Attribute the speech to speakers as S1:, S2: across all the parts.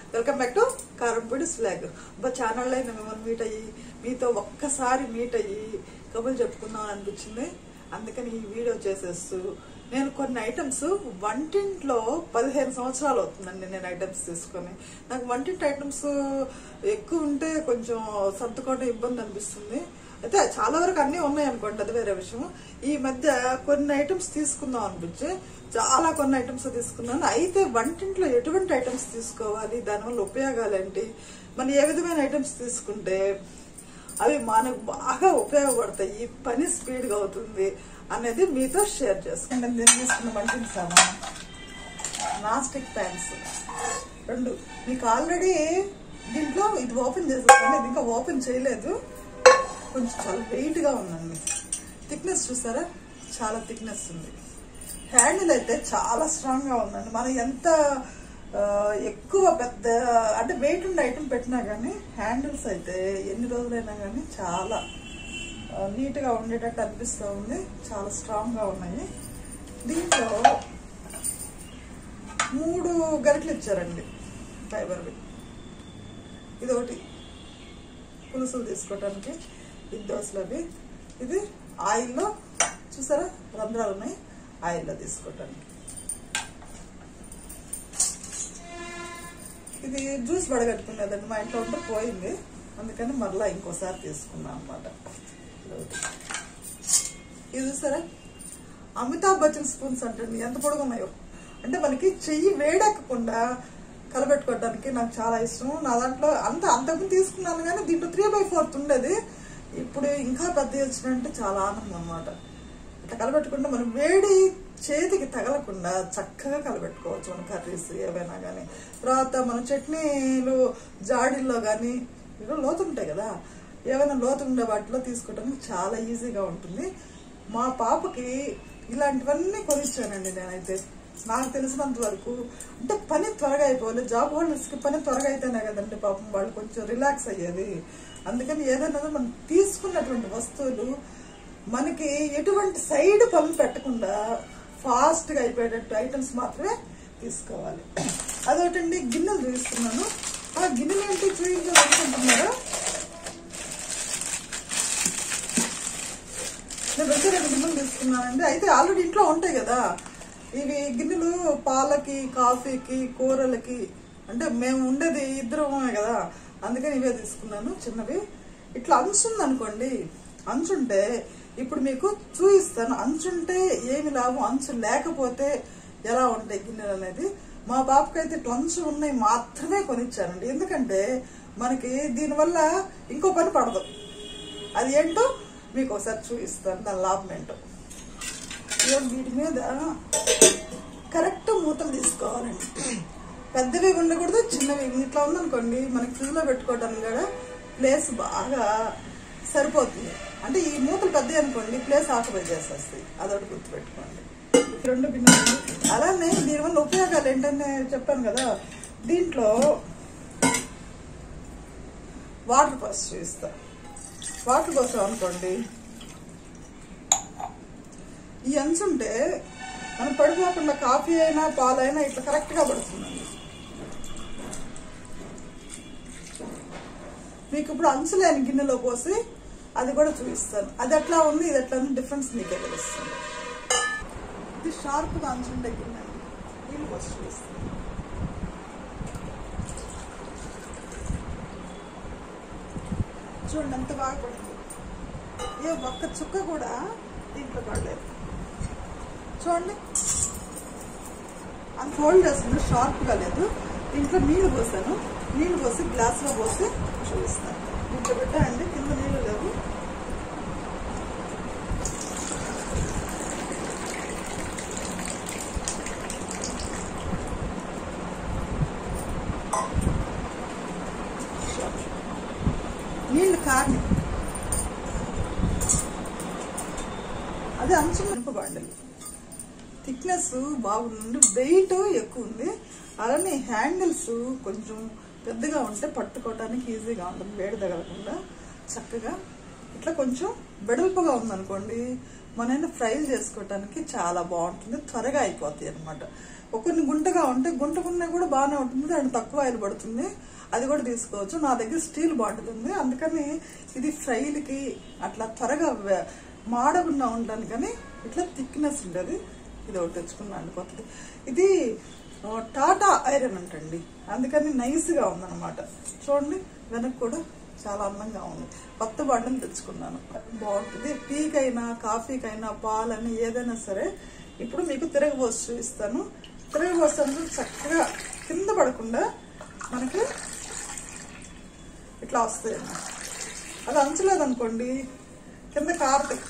S1: Welcome back to Karampodi స్లాగ్ మా ఛానల్లో అయినా మిమ్మల్ని మీట్ అయ్యి మీతో ఒక్కసారి మీట్ అయ్యి కబుర్లు చెప్పుకుందాం అనిపించింది అందుకని ఈ వీడియో చేసేస్తూ నేను కొన్ని ఐటమ్స్ వంటింట్లో పదిహేను సంవత్సరాలు అవుతుందండి నేను ఐటమ్స్ తీసుకొని నాకు వంటింటి ఐటమ్స్ ఎక్కువ ఉంటే కొంచెం సర్దుకోవడం ఇబ్బంది అనిపిస్తుంది అయితే చాలా వరకు అన్నీ ఉన్నాయి అనుకోండి అది వేరే విషయం ఈ మధ్య కొన్ని ఐటమ్స్ తీసుకుందాం అనిపించి చాలా కొన్ని ఐటమ్స్ తీసుకున్నాను అయితే వంటింట్లో ఎటువంటి ఐటమ్స్ తీసుకోవాలి దానివల్ల ఉపయోగాలు ఏంటి మనం ఏ విధమైన ఐటమ్స్ తీసుకుంటే అవి మనకు బాగా ఉపయోగపడతాయి పని స్పీడ్గా అవుతుంది అనేది మీతో షేర్ చేసుకుంటాను నేను తీసుకున్న వంటింటి సామాన్ నాస్టిక్ ప్యాన్స్ రెండు మీకు ఆల్రెడీ దీంట్లో ఇది ఓపెన్ చేసేసాను ఇది ఇంకా ఓపెన్ చేయలేదు కొంచెం చాలా వెయిట్గా ఉందండి థిక్నెస్ చూసారా చాలా థిక్నెస్ ఉంది హ్యాండిల్ అయితే చాలా స్ట్రాంగ్గా ఉందండి మనం ఎంత ఆ, ఎక్కువ పెద్ద అంటే వెయిట్ ఉండే ఐటమ్ పెట్టినా కానీ హ్యాండిల్స్ అయితే ఎన్ని రోజులైనా కానీ చాలా ఆ, నీట్గా ఉండేటట్టు అనిపిస్తూ ఉంది చాలా స్ట్రాంగ్గా ఉన్నాయి దీంట్లో మూడు గరిటలు ఇచ్చారండి ఫైబర్వి ఇది ఒకటి పులుసులు తీసుకోవటానికి ఇది దోశలు అవి ఇది ఆయిల్లో చూసారా రంధ్రాలు ఉన్నాయి ఆయిల్లో తీసుకోవటానికి ఇది జ్యూస్ వడగట్టుకునేదండి మా ఇంట్లో ఉంటే పోయింది అందుకని మరలా ఇంకోసారి తీసుకున్నాం అనమాట ఇది చూసారా అమితాబ్ బచ్చన్ స్పూన్స్ అంటండి ఎంత పొడుగు ఉన్నాయో అంటే మనకి చెయ్యి వేడెక్కకుండా కలబెట్టుకోవడానికి నాకు చాలా ఇష్టం నా దాంట్లో అంత అంతకుముందు తీసుకున్నాను కానీ దీంట్లో త్రీ బై ఫోర్త్ ఉండేది ఇప్పుడు ఇంకా పెద్ద వచ్చినంటే చాలా ఆనందం అనమాట ఇట్లా కలబెట్టుకుంటే మనం వేడి చేతికి తగలకుండా చక్కగా కలబెట్టుకోవచ్చు మన కర్రీస్ ఏవైనా కానీ తర్వాత మన చట్నీలు జాడీల్లో కానీ ఇవి లోతుంటాయి కదా ఏమైనా లోతు ఉండే వాటిలో తీసుకోవడానికి చాలా ఈజీగా ఉంటుంది మా పాపకి ఇలాంటివన్నీ కొనిచ్చానండి నేనైతే నాకు తెలిసినంత వరకు అంటే పని త్వరగా అయిపోవాలి జాబ్ హోల్డర్స్కి పని త్వరగా అయితేనే కదండి పాపం వాళ్ళు కొంచెం రిలాక్స్ అయ్యేది అందుకని ఏదైనా మనం తీసుకున్నటువంటి వస్తువులు మనకి ఎటువంటి సైడ్ పనులు పెట్టకుండా ఫాస్ట్గా అయిపోయేటట్టు ఐటమ్స్ మాత్రమే తీసుకోవాలి అదొకటండి గిన్నెలు చూపిస్తున్నాను ఆ గిన్నెలు ఏంటి చూపించాలనుకుంటున్నారా నేను రెండు రెండు గిన్నెలు తీసుకున్నానండి అయితే ఆల్రెడీ ఇంట్లో ఉంటాయి కదా ఇవి గిన్నెలు పాలకి కాఫీకి కూరలకి అంటే మేము ఉండేది ఇద్దరమే కదా అందుకని ఇవే తీసుకున్నాను చిన్నవి ఇట్లా అంచుంది అనుకోండి అంచుంటే ఇప్పుడు మీకు చూపిస్తాను అంచుంటే ఏమి లాభం అంచు లేకపోతే ఎలా ఉంటాయి గిన్నెలు అనేది మా బాబుకైతే ఇట్లా అంచు ఉన్నాయి మాత్రమే కొనిచ్చానండి ఎందుకంటే మనకి దీనివల్ల ఇంకో పని పడదు అది ఏంటో మీకు ఒకసారి చూపిస్తాను దాని లాభం ఏంటో ఇదిగో వీటి మీద కరెక్ట్ మూతలు తీసుకోవాలండి పెద్దవి ఉండకూడదు చిన్నవి ఇట్లా ఉందనుకోండి మనకి ఫ్రిడ్జ్లో పెట్టుకోవడానికి కూడా ప్లేస్ బాగా సరిపోతుంది అంటే ఈ మూతలు పెద్దవి అనుకోండి ప్లేస్ ఆక్యుపై చేసేస్తాయి అదొకటి గుర్తుపెట్టుకోండి రెండు గిన్నెలు అలానే దీనివల్ల ఉపయోగాలు ఏంటంటే చెప్పాను కదా దీంట్లో వాటర్ పోసి చూపిస్తా వాటర్ పోసాం అనుకోండి ఈ అంచుంటే మనం పడిపోకుండా కాఫీ అయినా పాలైనా ఇట్లా కరెక్ట్గా పడుతుందండి మీకు ఇప్పుడు అంచు లేని గిన్నెలో పోసి అది కూడా చూపిస్తాను అది ఎట్లా ఉంది ఇది ఎట్లా ఉంది డిఫరెన్స్ మీకే తెలుస్తుంది ఇది షార్ప్గా అంచుండే గిన్నె అండి. నీళ్ళు పోసి చూపిస్తాను చూడండి ఎంత బాగా పడింది ఏ ఒక్క చుక్క కూడా దీంట్లో పడలేదు చూడండి అంత ఫోల్డ్ చేస్తుంది షార్ప్గా లేదు దీంట్లో నీళ్లు పోసాను నీళ్లు పోసి గ్లాస్లో పోసి చూపిస్తాను దీంట్లో పెట్టండి కింద నీళ్లు లేవు నీళ్లు కారణి అది అంచు నింపబడ్డది థిక్నెస్ బాగుంది వెయిట్ ఎక్కువ ఉంది అలానే హ్యాండిల్స్ కొంచెం పెద్దగా ఉంటే పట్టుకోవడానికి ఈజీగా ఉంటుంది వేడి తగలకుండా చక్కగా ఇట్లా కొంచెం వెడల్పుగా ఉందనుకోండి మనం ఫ్రైలు చేసుకోవటానికి చాలా బాగుంటుంది త్వరగా అయిపోతాయి అనమాట కొన్ని గుంటగా ఉంటే గుంటకున్నా కూడా బాగానే ఉంటుంది దాని తక్కువ ఆయిల్ పడుతుంది అది కూడా తీసుకోవచ్చు నా దగ్గర స్టీల్ బాటిల్ ఉంది అందుకని ఇది ఫ్రైలకి అట్లా త్వరగా వె- మాడకుండా ఉండడానికని ఇట్లా థిక్నెస్ ఉండేది ఇది ఒకటి తెచ్చుకున్నాను కొత్తది ఇది ఆ, టాటా ఐరన్ అంటండి అందుకని నైస్గా ఉందన్నమాట చూడండి వెనక్కి కూడా చాలా అందంగా ఉంది కొత్త బాటిల్ తెచ్చుకున్నాను బాగుంటుంది టీకైనా కాఫీకైనా పాలని ఏదైనా సరే ఇప్పుడు మీకు తిరగబోసి చూపిస్తాను తిరగబోస్తాను చక్కగా కింద పడకుండా మనకి ఇట్లా వస్తాయి అన్నమాట. అది అంచలేదనుకోండి కింద కారుతాయి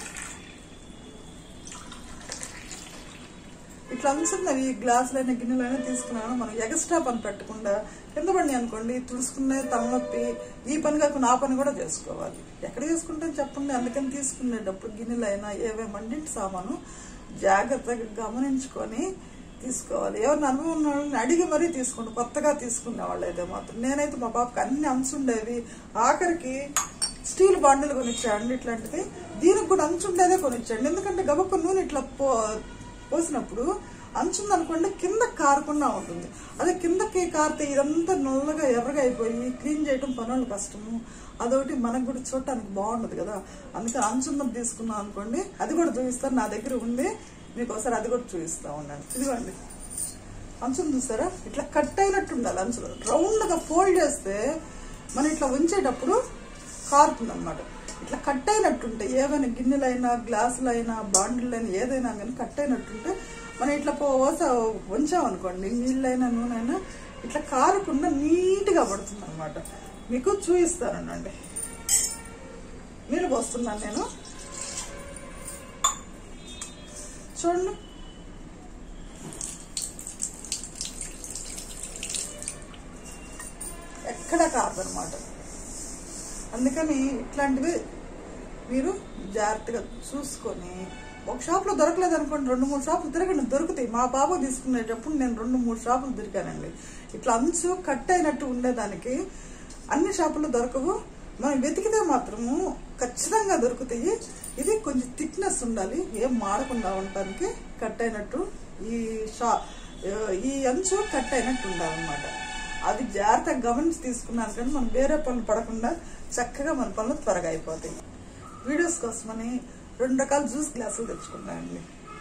S1: ఇట్లా అంచున్నవి గ్లాసులైనా గిన్నెలైనా తీసుకున్నాను మనం ఎగస్ట్రా పని పెట్టకుండా కింద పడి అనుకోండి తుడుచుకునే తలనొప్పి ఈ పని కాకుండా ఆ పని కూడా చేసుకోవాలి ఎక్కడ చేసుకుంటాం చెప్పండి అందుకని తీసుకునేటప్పుడు గిన్నెలైనా ఏవే మండింటి సామాను జాగ్రత్తగా గమనించుకొని తీసుకోవాలి ఎవరిని అనుభవం ఉన్న వాళ్ళని అడిగి మరీ తీసుకోండి కొత్తగా తీసుకునే వాళ్ళు అయితే మాత్రం నేనైతే మా బాబుకి అన్ని అంచుండేవి ఆఖరికి స్టీల్ బాండిల్ కొనిచ్చాడండి ఇట్లాంటిది దీనికి కూడా అంచుండేదే కొనిచ్చాడు ఎందుకంటే గబక్క నూనె ఇట్లా పో పోసినప్పుడు అంచుంది అనుకోండి కింద కారకుండా ఉంటుంది అదే కిందకి కారితే ఇదంతా నల్లగా ఎర్రగా అయిపోయి క్లీన్ చేయడం పనులు కష్టము అదొకటి మనకు కూడా చూడటానికి బాగుండదు కదా అందుకని అంచున్నది తీసుకున్నాం అనుకోండి అది కూడా చూపిస్తాను నా దగ్గర ఉంది మీకు ఒకసారి అది కూడా చూపిస్తా ఉన్నాను ఇదిగోండి అంచులు చూసారా ఇట్లా కట్ అయినట్టు ఉండాలి అంచులు రౌండ్గా ఫోల్డ్ చేస్తే మనం ఇట్లా ఉంచేటప్పుడు కారుతుంది అనమాట ఇట్లా కట్ అయినట్టుంటే ఏవైనా గిన్నెలైనా గ్లాసులైనా బాండిలైనా ఏదైనా కానీ కట్ అయినట్టుంటే మనం ఇట్లా పోస ఉంచామనుకోండి నీళ్ళైనా నూనెైనా ఇట్లా కారకుండా నీట్గా పడుతుంది అనమాట మీకు చూపిస్తానండి నీళ్ళు పోస్తున్నాను నేను చూడండి ఎక్కడ కాదనమాట అందుకని ఇట్లాంటివి మీరు జాగ్రత్తగా చూసుకొని ఒక షాప్లో దొరకలేదు అనుకోండి రెండు మూడు షాపులు తిరగండి దొరుకుతాయి మా బాబు తీసుకునేటప్పుడు నేను రెండు మూడు షాపులు తిరిగానండి ఇట్లా అంచు కట్ అయినట్టు ఉండేదానికి అన్ని షాపుల్లో దొరకవు మనం వెతికితే మాత్రము ఖచ్చితంగా దొరుకుతాయి ఇది కొంచెం థిక్నెస్ ఉండాలి ఏం మాడకుండా ఉండటానికి కట్ అయినట్టు ఈ షా ఈ అంచు కట్ అయినట్టు ఉండాలన్నమాట అది జాగ్రత్తగా గమనించి తీసుకున్నాను కానీ మనం వేరే పనులు పడకుండా చక్కగా మన పనులు త్వరగా అయిపోతాయి వీడియోస్ కోసమని రెండు రకాల జ్యూస్ గ్లాసులు తెచ్చుకున్నానండి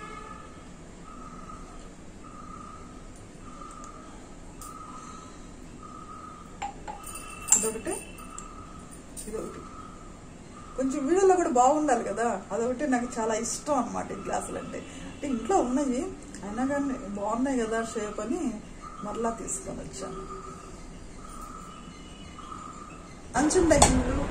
S1: అదొకటి ఇదొకటి కొంచెం వీడియోలో కూడా బాగుండాలి కదా అదొకటి నాకు చాలా ఇష్టం అనమాట ఈ గ్లాసులు అంటే అంటే ఇంట్లో ఉన్నాయి అయినా కానీ బాగున్నాయి కదా షేప్ అని మరలా తీసుకొని వచ్చాను అంచుండే గిన్నెలు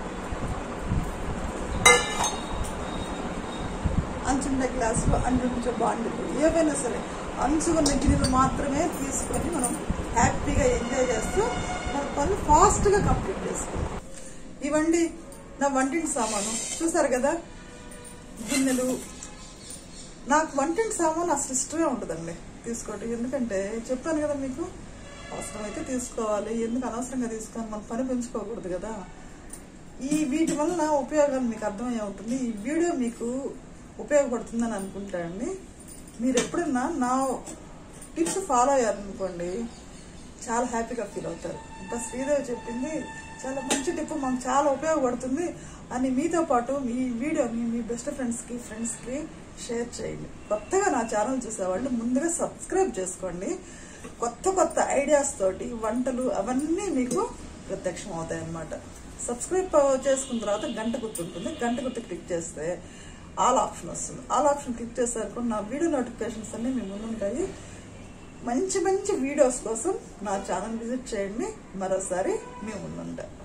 S1: అంచుండే గ్లాసులు అంచుంచే బాండిలు ఏవైనా సరే అంచు ఉన్న గిన్నెలు మాత్రమే తీసుకొని మనం హ్యాపీగా ఎంజాయ్ చేస్తూ మన పనులు ఫాస్ట్గా కంప్లీట్ చేసుకోవాలి ఇవండి నా వంటింటి సామాను చూసారు కదా గిన్నెలు నాకు వంటింటి సామాను అసలు ఇష్టమే ఉండదండి తీసుకోవటం ఎందుకంటే చెప్పాను కదా మీకు అవసరమైతే తీసుకోవాలి ఎందుకు అనవసరంగా తీసుకొని మన పని పెంచుకోకూడదు కదా ఈ వీటి వలన ఉపయోగాలు మీకు అర్థమయ్యే ఉంటుంది ఈ వీడియో మీకు ఉపయోగపడుతుందని అనుకుంటానండి మీరు ఎప్పుడన్నా నా టిప్స్ ఫాలో అయ్యారనుకోండి చాలా హ్యాపీగా ఫీల్ అవుతారు ఇంకా శ్రీదేవి చెప్పింది చాలా మంచి టిప్ మాకు చాలా ఉపయోగపడుతుంది అని మీతో పాటు మీ వీడియోని మీ బెస్ట్ ఫ్రెండ్స్కి ఫ్రెండ్స్కి షేర్ చేయండి కొత్తగా నా ఛానల్ చూసేవాళ్ళు ముందుగా సబ్స్క్రైబ్ చేసుకోండి కొత్త కొత్త ఐడియాస్ తోటి వంటలు అవన్నీ మీకు ప్రత్యక్షం అవుతాయి అన్నమాట సబ్స్క్రైబ్ చేసుకున్న తర్వాత గంట గుర్తు ఉంటుంది గంట గుర్తు క్లిక్ చేస్తే ఆల్ ఆప్షన్ వస్తుంది ఆల్ ఆప్షన్ క్లిక్ చేసారు నా వీడియో నోటిఫికేషన్స్ అన్ని మీ ముందు ఉంటాయి మంచి మంచి వీడియోస్ కోసం నా ఛానల్ విజిట్ చేయండి మరోసారి మీ ముందుంటా